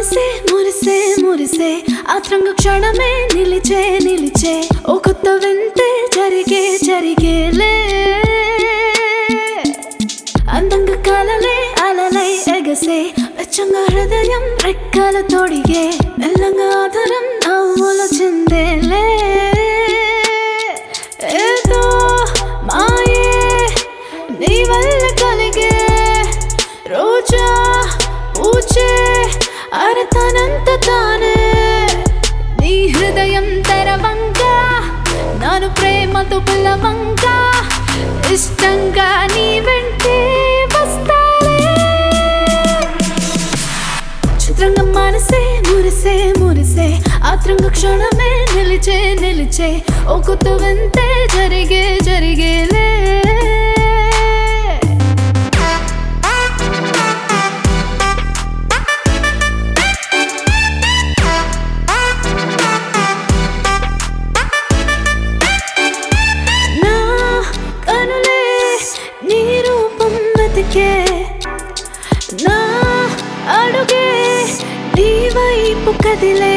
మనసే మురిసే మురిసే ఆత్రంగ క్షణమే నిలిచే నిలిచే ఓ కొత్త వింతే జరిగే జరిగేలే అందంగా కలలే అలలై ఎగసే వెచ్చంగా హృదయం రెక్కల తొడిగే మెల్లంగా ఆధారం నవ్వుల చిందేలే ఏదో మాయే నీ వల్ల కలిగే రోజా పూచే అరతనంత తానే నీ హృదయం తెరవంగా నాను ప్రేమతో పిలవంగా ఇష్టంగా నీ వెంటే వస్తాలే చిత్రంగా మనసే మురిసే మురిసే ఆత్రంగ క్షణమే నిలిచే నిలిచే ఓ కొత్త వింతే జరిగే జరిగేలే నా కనులే నీ రూపం వెతికే నా అడుగే నీ వైపు కదిలే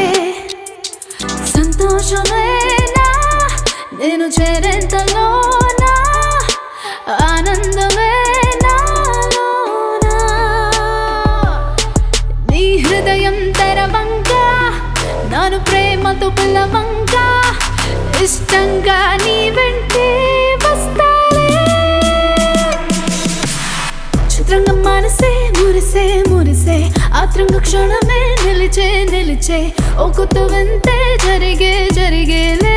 సంతోషమేనా నేను చేరేంతలోనా ఆనందమే నాలోనా నీ హృదయం తెరవంగా నాను ప్రేమతో పిలవంగా ఇష్టంగా నీ వెంటే వస్తాలే చిత్రంగా మనసే మురిసే మురిసే ఆత్రంగ క్షణమే నిలిచే నిలిచే ఓ కొత్త వింతే జరిగే జరిగేలే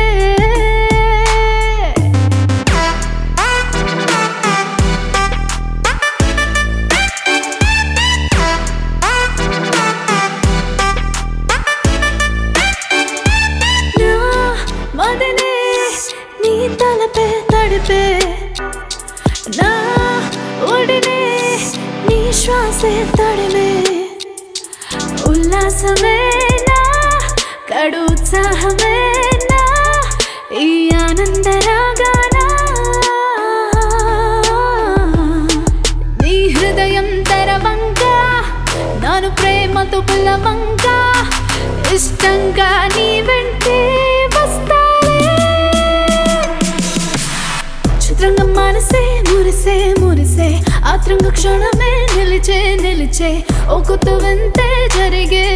నా మదనే నీ తలపే తడిపే నా ఒడినే నీ శ్వాసే తడిమే ఉల్లాసమేనా కడు ఉత్సాహమేనా ఈ ఆనంద రాగానా నీ హృదయం తెరవంగా నాను ప్రేమతో పిలవంగా ఇష్టంగా నీ వెంటే వస్తాలే చిత్రంగా మనసే మురిసే మురిసే ఆత్రంగ క్షణమే నిలిచే నిలిచే ఓ కొత్త వింతే జరిగే